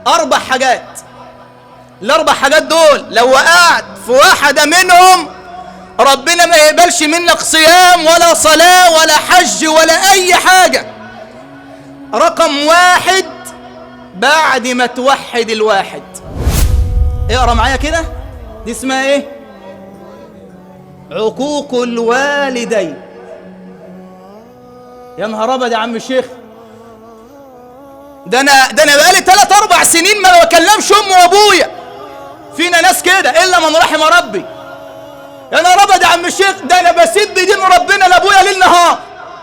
أربع حاجات الأربع حاجات دول لو وقعت في واحدة منهم ربنا ما يقبلش منك صيام ولا صلاة ولا حج ولا أي حاجة رقم واحد بعد ما توحد الواحد اقرا معايا كده دي اسمها ايه عقوق الوالدين يا نهار ابيض يا عم الشيخ ده انا ده انا بقالي ثلاث اربع سنين ما بكلمش امي وابويا فينا ناس كده الا من رحم ربي يا نهار ابيض يا عم الشيخ ده انا بسيب دين ربنا لابويا ليل نهار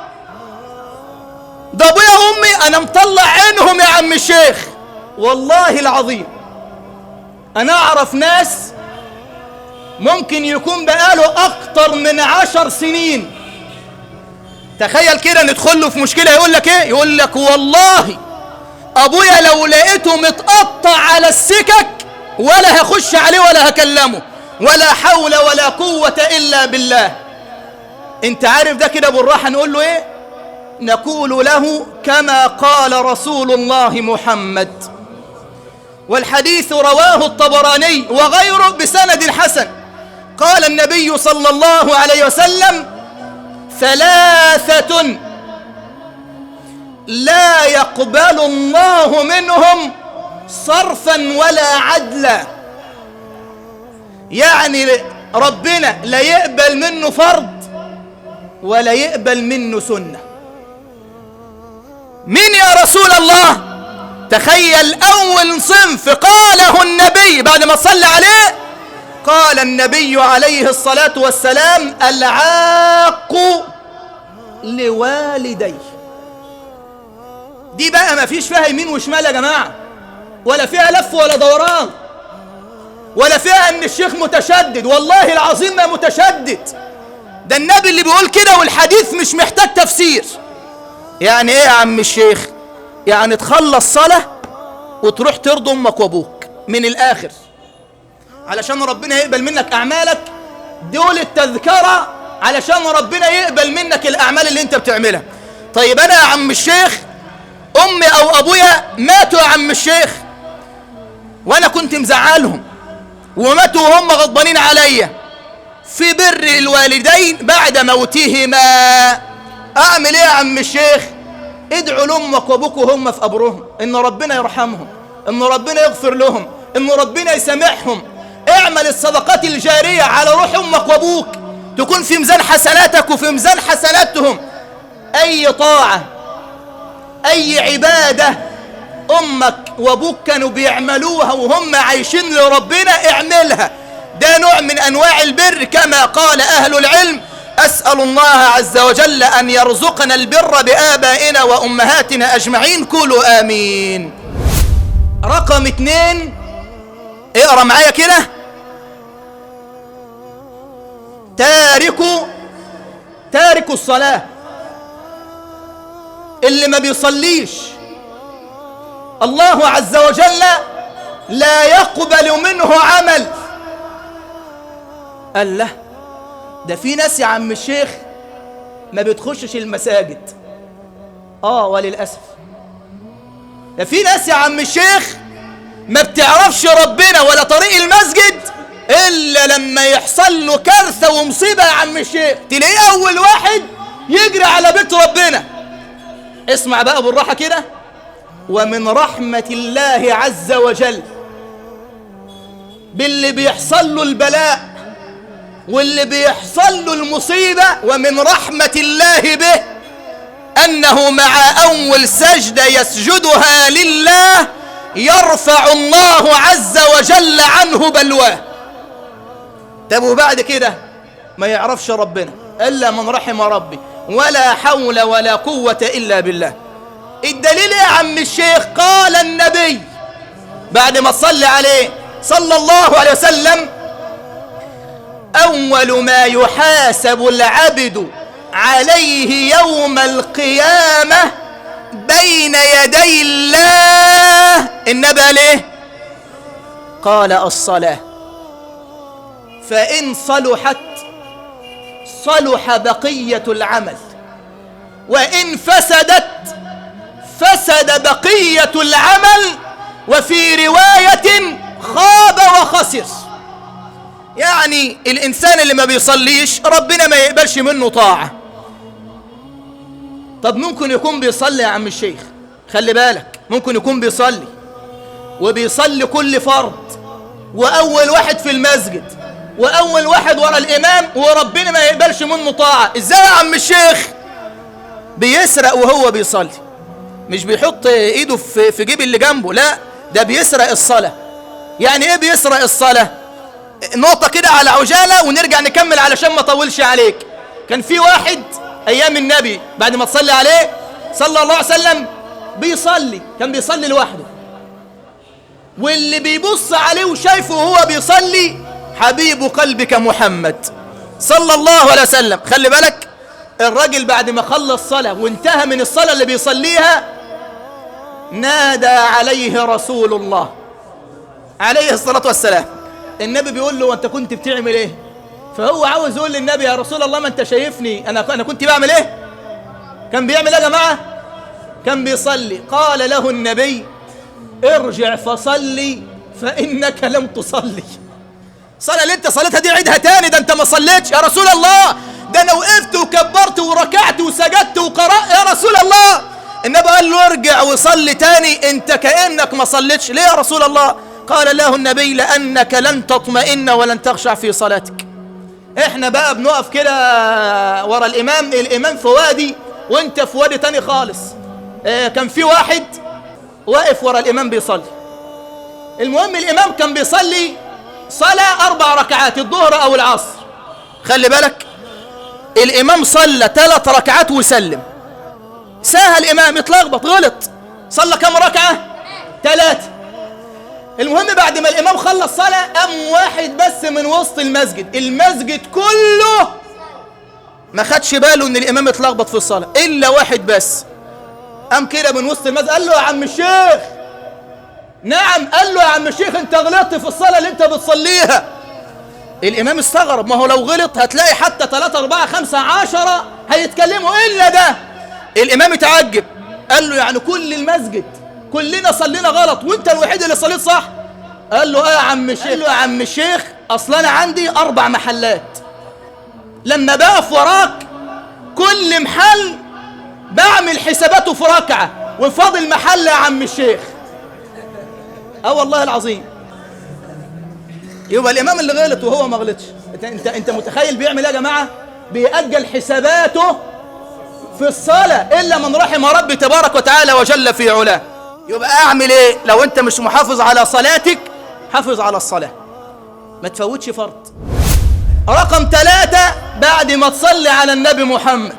ده ابويا وامي انا مطلع عينهم يا عم الشيخ والله العظيم انا اعرف ناس ممكن يكون بقاله اكتر من عشر سنين تخيل كده ندخل له في مشكله يقول لك ايه يقول لك والله ابويا لو لقيته متقطع على السكك ولا هخش عليه ولا هكلمه ولا حول ولا قوه الا بالله انت عارف ده كده بالراحه نقول له ايه نقول له كما قال رسول الله محمد والحديث رواه الطبراني وغيره بسند حسن قال النبي صلى الله عليه وسلم ثلاثة لا يقبل الله منهم صرفا ولا عدلا يعني ربنا لا يقبل منه فرض ولا يقبل منه سنة مين يا رسول الله تخيل أول صنف قاله النبي بعد ما صلى عليه قال النبي عليه الصلاة والسلام العاق لوالديه دي بقى ما فيش فيها يمين وشمال يا جماعة ولا فيها لف ولا دوران ولا فيها ان الشيخ متشدد والله العظيم ما متشدد ده النبي اللي بيقول كده والحديث مش محتاج تفسير يعني ايه يا عم الشيخ يعني تخلص صلاة وتروح ترضي امك وابوك من الاخر علشان ربنا يقبل منك اعمالك دول التذكرة علشان ربنا يقبل منك الاعمال اللي انت بتعملها طيب انا يا عم الشيخ امي او ابويا ماتوا يا عم الشيخ وانا كنت مزعلهم وماتوا وهم غضبانين عليا في بر الوالدين بعد موتهما اعمل ايه يا عم الشيخ ادعوا لامك وابوك وهم في قبرهم ان ربنا يرحمهم ان ربنا يغفر لهم ان ربنا يسامحهم اعمل الصدقات الجارية على روح امك وابوك تكون في ميزان حسناتك وفي ميزان حسناتهم اي طاعة اي عبادة امك وابوك كانوا بيعملوها وهم عايشين لربنا اعملها ده نوع من انواع البر كما قال اهل العلم اسال الله عز وجل ان يرزقنا البر بابائنا وامهاتنا اجمعين قولوا امين رقم اتنين اقرا معايا كده تارك تارك الصلاه اللي ما بيصليش الله عز وجل لا يقبل منه عمل قال له ده في ناس يا عم الشيخ ما بتخشش المساجد اه وللاسف ده في ناس يا عم الشيخ ما بتعرفش ربنا ولا طريق المسجد الا لما يحصل له كارثه ومصيبه يا عم الشيخ تلاقيه اول واحد يجري على بيت ربنا اسمع بقى بالراحه كده ومن رحمه الله عز وجل باللي بيحصل له البلاء واللي بيحصل له المصيبه ومن رحمه الله به انه مع اول سجده يسجدها لله يرفع الله عز وجل عنه بلواه طب وبعد كده ما يعرفش ربنا الا من رحم ربي ولا حول ولا قوه الا بالله الدليل يا عم الشيخ قال النبي بعد ما صلى عليه صلى الله عليه وسلم اول ما يحاسب العبد عليه يوم القيامه بين يدي الله النبي ليه قال الصلاه فان صلحت صلح بقيه العمل وان فسدت فسد بقيه العمل وفي رواية خاب وخسر يعني الإنسان اللي ما بيصليش ربنا ما يقبلش منه طاعة طب ممكن يكون بيصلي يا عم الشيخ خلي بالك ممكن يكون بيصلي وبيصلي كل فرض وأول واحد في المسجد وأول واحد ورا الإمام وربنا ما يقبلش منه طاعة إزاي يا عم الشيخ بيسرق وهو بيصلي مش بيحط ايده في في جيب اللي جنبه لا ده بيسرق الصلاة يعني ايه بيسرق الصلاة نقطة كده على عجالة ونرجع نكمل علشان ما اطولش عليك كان في واحد ايام النبي بعد ما تصلي عليه صلى الله عليه وسلم بيصلي كان بيصلي لوحده واللي بيبص عليه وشايفه وهو بيصلي حبيب قلبك محمد صلى الله عليه وسلم خلي بالك الراجل بعد ما خلص صلاة وانتهى من الصلاة اللي بيصليها نادى عليه رسول الله عليه الصلاة والسلام النبي بيقول له وانت كنت بتعمل ايه فهو عاوز يقول للنبي يا رسول الله ما انت شايفني انا انا كنت بعمل ايه كان بيعمل ايه يا جماعه كان بيصلي قال له النبي ارجع فصلي فانك لم تصلي الصلاه اللي انت صليتها دي عيدها تاني ده انت ما صليتش يا رسول الله ده انا وقفت وكبرت وركعت وسجدت وقرأت يا رسول الله النبي قال له ارجع وصلي تاني انت كأنك ما صليتش ليه يا رسول الله قال له النبي لأنك لن تطمئن ولن تخشع في صلاتك احنا بقى بنقف كده ورا الامام الامام في وادي وانت في وادي تاني خالص اه كان في واحد واقف ورا الامام بيصلي المهم الامام كان بيصلي صلاة اربع ركعات الظهر او العصر خلي بالك الامام صلى ثلاث ركعات وسلم ساهى الامام اتلخبط غلط صلى كم ركعة ثلاثة المهم بعد ما الامام خلص صلاة قام واحد بس من وسط المسجد المسجد كله ما خدش باله ان الامام اتلخبط في الصلاة الا واحد بس قام كده من وسط المسجد قال له يا عم الشيخ نعم قال له يا عم الشيخ انت غلطت في الصلاة اللي انت بتصليها الامام استغرب ما هو لو غلط هتلاقي حتى 3 4 5 10 هيتكلموا الا ده الامام اتعجب قال له يعني كل المسجد كلنا صلينا غلط وانت الوحيد اللي صليت صح قال له اه يا عم الشيخ قال له يا عم الشيخ اصل انا عندي اربع محلات لما بقف وراك كل محل بعمل حساباته في ركعه وفاضل محل يا عم الشيخ اه والله العظيم يبقى الامام اللي غلط وهو ما غلطش انت انت انت متخيل بيعمل ايه يا جماعه بيأجل حساباته في الصلاه الا من رحم ربي تبارك وتعالى وجل في علاه يبقى اعمل ايه لو انت مش محافظ على صلاتك حافظ على الصلاه ما تفوتش فرض رقم ثلاثة بعد ما تصلي على النبي محمد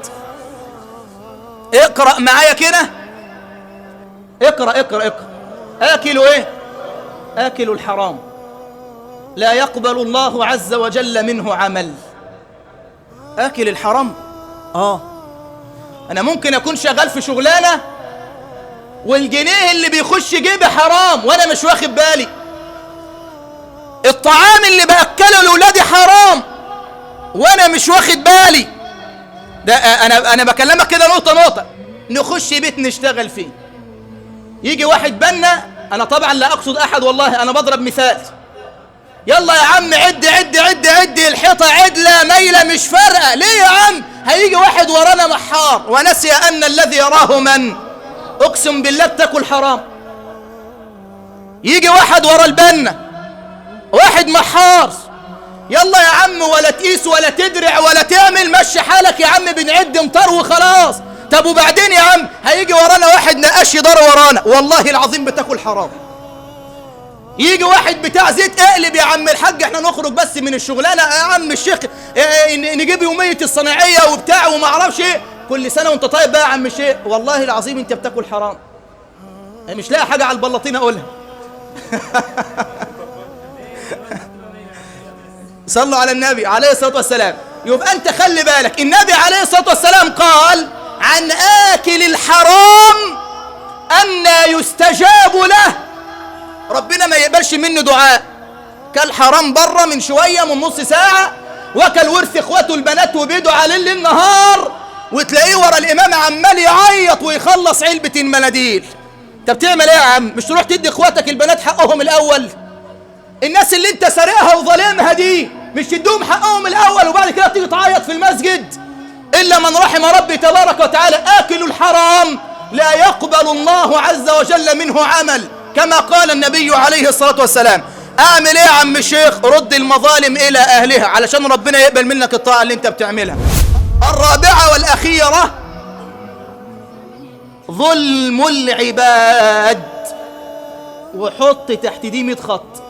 اقرأ معايا كده اقرأ اقرأ اقرأ آكلوا ايه آكلوا الحرام لا يقبل الله عز وجل منه عمل آكل الحرام آه أنا ممكن أكون شغال في شغلانة والجنيه اللي بيخش جيبي حرام وأنا مش واخد بالي الطعام اللي بأكله لأولادي حرام وأنا مش واخد بالي ده أنا أنا بكلمك كده نقطة نقطة نخش بيت نشتغل فيه يجي واحد بنا أنا طبعا لا أقصد أحد والله أنا بضرب مثال يلا يا عم عد عد عد عد الحيطة عدلة ميلة مش فارقة ليه يا عم هيجي واحد ورانا محار ونسي أن الذي يراه من أقسم بالله بتاكل حرام يجي واحد ورا البنة واحد محار يلا يا عم ولا تقيس ولا تدرع ولا تعمل مشي حالك يا عم بنعد مطر وخلاص طب وبعدين يا عم هيجي ورانا واحد نقاش يدار ورانا والله العظيم بتاكل حرام يجي واحد بتاع زيت اقلب يا عم الحاج احنا نخرج بس من الشغلانه يا عم الشيخ اه نجيب يوميه الصناعيه وبتاع وما اعرفش ايه كل سنه وانت طيب بقى يا عم الشيخ والله العظيم انت بتاكل حرام مش لاقي حاجه على البلاطين اقولها صلوا على النبي عليه الصلاه والسلام يبقى انت خلي بالك النبي عليه الصلاه والسلام قال عن اكل الحرام ان يستجاب له ربنا ما يقبلش منه دعاء كل حرام بره من شويه من نص ساعه وكل ورث اخواته البنات وبيدوا عليه الليل نهار وتلاقيه ورا الامام عمال يعيط ويخلص علبه المناديل انت بتعمل ايه يا عم مش تروح تدي اخواتك البنات حقهم الاول الناس اللي انت سارقها وظالمها دي مش تديهم حقهم الاول وبعد كده تيجي تعيط في المسجد الا من رحم ربي تبارك وتعالى اكل الحرام لا يقبل الله عز وجل منه عمل كما قال النبي عليه الصلاه والسلام اعمل ايه يا عم الشيخ رد المظالم الى اهلها علشان ربنا يقبل منك الطاعه اللي انت بتعملها الرابعه والاخيره ظلم العباد وحط تحت دي 100 خط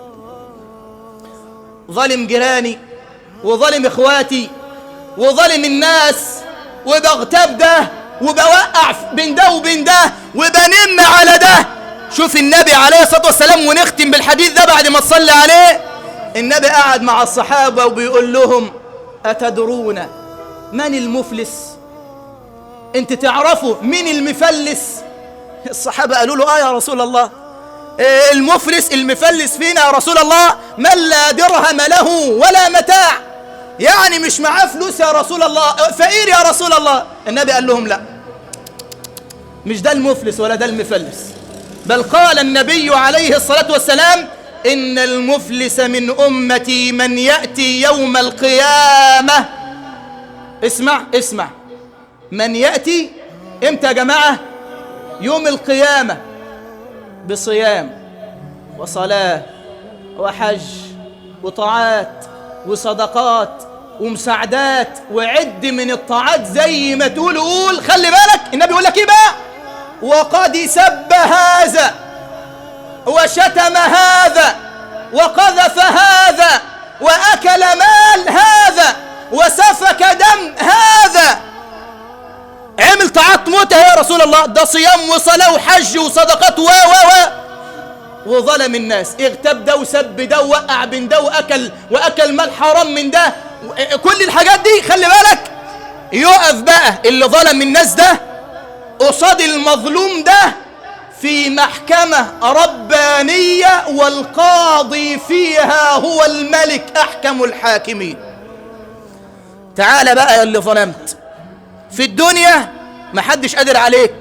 ظلم جيراني وظلم اخواتي وظلم الناس وبغتاب ده وبوقع بين ده وبين ده وبنم على ده شوف النبي عليه الصلاه والسلام ونختم بالحديث ده بعد ما تصلي عليه النبي قعد مع الصحابه وبيقول لهم اتدرون من المفلس انت تعرفوا مين المفلس الصحابه قالوا له اه يا رسول الله إيه المفلس المفلس فينا يا رسول الله من لا درهم له ولا متاع يعني مش معاه فلوس يا رسول الله فقير يا رسول الله النبي قال لهم لا مش ده المفلس ولا ده المفلس بل قال النبي عليه الصلاة والسلام إن المفلس من أمتي من يأتي يوم القيامة اسمع اسمع من يأتي امتى يا جماعة يوم القيامة بصيام وصلاة وحج وطاعات وصدقات ومساعدات وعد من الطاعات زي ما تقول قول خلي بالك النبي يقول لك ايه بقى وقد سب هذا وشتم هذا وقذف هذا واكل مال هذا وسفك دم هذا عمل طاعات موته يا رسول الله ده صيام وصلاه وحج وصدقات و و و وظلم الناس اغتاب ده وسب ده ووقع بين ده واكل واكل مال حرام من ده كل الحاجات دي خلي بالك يقف بقى اللي ظلم الناس ده قصاد المظلوم ده في محكمة ربانية والقاضي فيها هو الملك أحكم الحاكمين تعال بقى يا اللي ظلمت في الدنيا محدش قادر عليك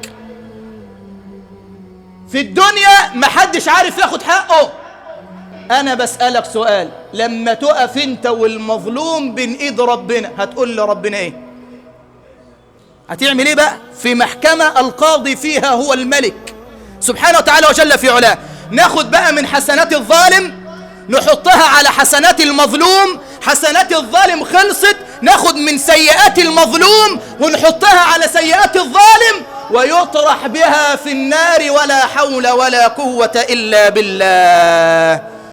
في الدنيا محدش عارف ياخد حقه انا بسألك سؤال لما تقف انت والمظلوم بين ايد ربنا هتقول لربنا ايه هتعمل ايه بقى في محكمة القاضي فيها هو الملك سبحانه وتعالى وجل في علاه ناخد بقى من حسنات الظالم نحطها على حسنات المظلوم حسنات الظالم خلصت ناخد من سيئات المظلوم ونحطها على سيئات الظالم ويطرح بها في النار ولا حول ولا قوة إلا بالله